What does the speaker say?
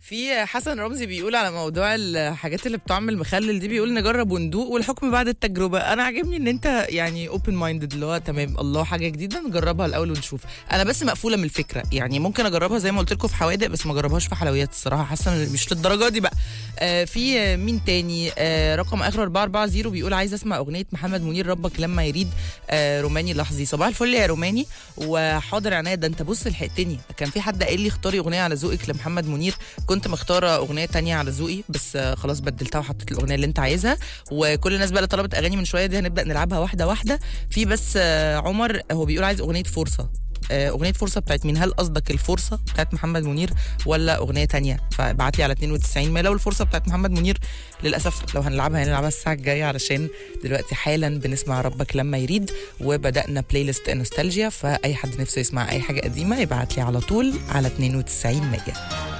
في حسن رمزي بيقول على موضوع الحاجات اللي بتعمل مخلل دي بيقول نجرب وندوق والحكم بعد التجربه انا عاجبني ان انت يعني اوبن مايندد اللي هو تمام الله حاجه جديده نجربها الاول ونشوف انا بس مقفوله من الفكره يعني ممكن اجربها زي ما قلت لكم في حوادق بس ما اجربهاش في حلويات الصراحه حاسه إن مش للدرجه دي بقى آه في آه، مين تاني آه رقم اخر 440 بيقول عايز اسمع اغنيه محمد منير ربك لما يريد آه روماني لحظي صباح الفل يا روماني وحاضر عناد ده انت بص لحقتني كان في حد قال لي اختاري اغنيه على ذوقك لمحمد منير كنت مختاره اغنيه تانية على ذوقي بس آه، خلاص بدلتها وحطيت الاغنيه اللي انت عايزها وكل الناس بقى اللي طلبت اغاني من شويه دي هنبدا نلعبها واحده واحده في بس آه، عمر هو بيقول عايز اغنيه فرصه آه، اغنيه فرصه بتاعت مين هل قصدك الفرصه بتاعت محمد منير ولا اغنيه تانية فابعت لي على 92 ما لو الفرصه بتاعت محمد منير للاسف لو هنلعبها هنلعبها الساعه الجايه علشان دلوقتي حالا بنسمع ربك لما يريد وبدانا بلاي ليست نوستالجيا فاي حد نفسه يسمع اي حاجه قديمه يبعت لي على طول على 92 ميجا